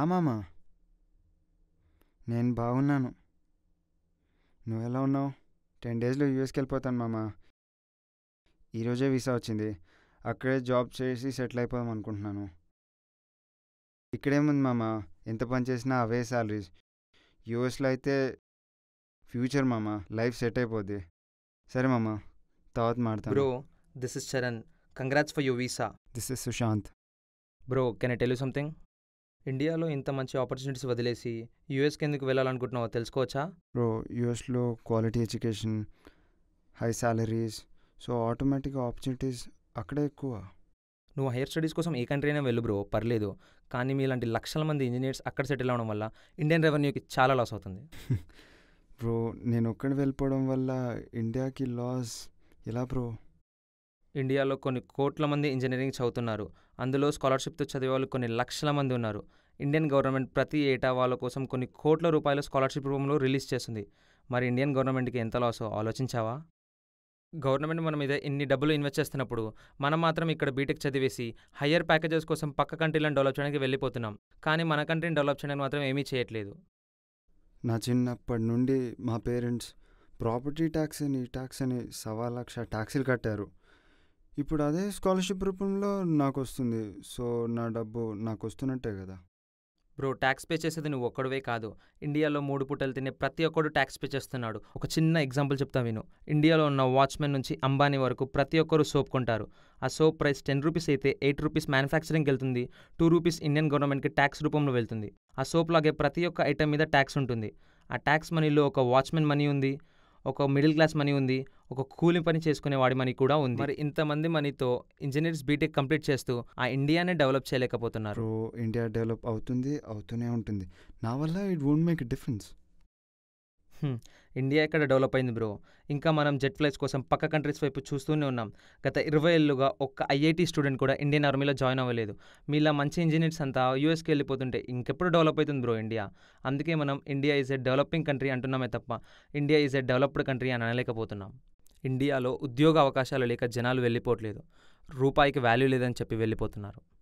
మామా నేను బాగున్నాను నువ్వెలా ఉన్నావు టెన్ డేస్లో యూఎస్కి వెళ్ళిపోతాను మామా ఈరోజే వీసా వచ్చింది అక్కడే జాబ్ చేసి సెటిల్ అయిపోదాం అనుకుంటున్నాను ఇక్కడేముంది మామ ఎంత పని చేసినా అవే శాలరీస్ యూఎస్లో అయితే ఫ్యూచర్ మామ లైఫ్ సెట్ అయిపోద్ది సరే మామ తర్వాత మాడతాను bro this is Charan congrats for your visa this is Sushant bro can I tell you something ఇండియాలో ఇంత మంచి ఆపర్చునిటీస్ వదిలేసి యూఎస్కి ఎందుకు వెళ్ళాలనుకుంటున్నావో తెలుసుకోవచ్చా బ్రో యూఎస్లో quality education high salaries so ఆటోమేటిక్గా ఆపర్చునిటీస్ అక్కడే ఎక్కువ నువ్వు హైయర్ స్టడీస్ కోసం ఏ కంట్రీ అయినా వెళ్ళు బ్రో పర్లేదు కానీ మీలాంటి లక్షల మంది ఇంజనీర్స్ అక్కడ సెటిల్ అవ్వడం వల్ల ఇండియన్ రెవెన్యూకి చాలా లాస్ అవుతుంది బ్రో నేను ఒక్కడి వెళ్ళిపోవడం వల్ల ఇండియాకి లాస్ ఎలా బ్రో ఇండియాలో కొన్ని కోట్ల మంది ఇంజనీరింగ్ చదువుతున్నారు అందులో స్కాలర్షిప్తో చదివే వాళ్ళు కొన్ని లక్షల మంది ఉన్నారు ఇండియన్ గవర్నమెంట్ ప్రతి ఏటా వాళ్ళ కోసం కొన్ని కోట్ల రూపాయల స్కాలర్షిప్ రూపంలో రిలీజ్ చేస్తుంది మరి ఇండియన్ గవర్నమెంట్కి ఎంత లాసో ఆలోచించావా గవర్నమెంట్ మన మీద ఇన్ని డబ్బులు ఇన్వెస్ట్ చేస్తున్నప్పుడు మనం మాత్రం ఇక్కడ బీటెక్ చదివేసి హయ్యర్ ప్యాకేజెస్ కోసం పక్క కంట్రీలను డెవలప్ చేయడానికి వెళ్ళిపోతున్నాం కానీ మన కంట్రీని డెవలప్ చేయడానికి మాత్రం ఏమీ చేయట్లేదు నా చిన్నప్పటి నుండి మా పేరెంట్స్ ప్రాపర్టీ ట్యాక్స్ అని ఈ ట్యాక్స్ అని సవా లక్ష ట్యాక్సీలు కట్టారు ఇప్పుడు అదే స్కాలర్షిప్ రూపంలో నాకు వస్తుంది సో నా డబ్బు నాకు వస్తున్నట్టే కదా బ్రో ట్యాక్స్ పే చేసేది నువ్వు ఒక్కడివే కాదు ఇండియాలో మూడు పూటలు తినే ప్రతి ఒక్కడు ట్యాక్స్ పే చేస్తున్నాడు ఒక చిన్న ఎగ్జాంపుల్ చెప్తా విను ఇండియాలో ఉన్న వాచ్మెన్ నుంచి అంబానీ వరకు ప్రతి ఒక్కరు సోప్ కొంటారు ఆ సోప్ ప్రైస్ టెన్ రూపీస్ అయితే ఎయిట్ రూపీస్ మ్యానుఫ్యాక్చరింగ్కి వెళ్తుంది టూ రూపీస్ ఇండియన్ గవర్నమెంట్కి ట్యాక్స్ రూపంలో వెళ్తుంది ఆ సోప్ లాగే ప్రతి ఒక్క ఐటెం మీద ట్యాక్స్ ఉంటుంది ఆ ట్యాక్స్ మనీలో ఒక వాచ్మెన్ మనీ ఉంది ఒక మిడిల్ క్లాస్ మనీ ఉంది ఒక కూలి పని చేసుకునే వాడి మనీ కూడా ఉంది మరి ఇంతమంది మనీతో ఇంజనీర్స్ బీటెక్ కంప్లీట్ చేస్తూ ఆ ఇండియానే డెవలప్ చేయలేకపోతున్నారు బ్రో ఇండియా డెవలప్ అవుతుంది అవుతూనే ఉంటుంది నా వల్ల it won't make difference hmm. India ఎక్కడ డెవలప్ అయింది బ్రో ఇంకా మనం జెట్ ఫ్లైట్స్ కోసం పక్క కంట్రీస్ వైపు చూస్తూనే ఉన్నాం గత ఇరవై ఏళ్ళుగా ఒక్క ఐఐటి స్టూడెంట్ కూడా ఇండియన్ ఆర్మీలో జాయిన్ అవ్వలేదు మీలా మంచి ఇంజనీర్స్ అంతా యూఎస్కి వెళ్ళిపోతుంటే ఇంకెప్పుడు డెవలప్ అవుతుంది బ్రో ఇండియా అందుకే మనం India is a developing country అంటున్నామే తప్ప India is a developed country అని అనలేకపోతున్నాం ఇండియాలో ఉద్యోగ అవకాశాలు లేక జనాలు వెళ్ళిపోవట్లేదు రూపాయికి వాల్యూ లేదని చెప్పి వెళ్ళిపోతున్నారు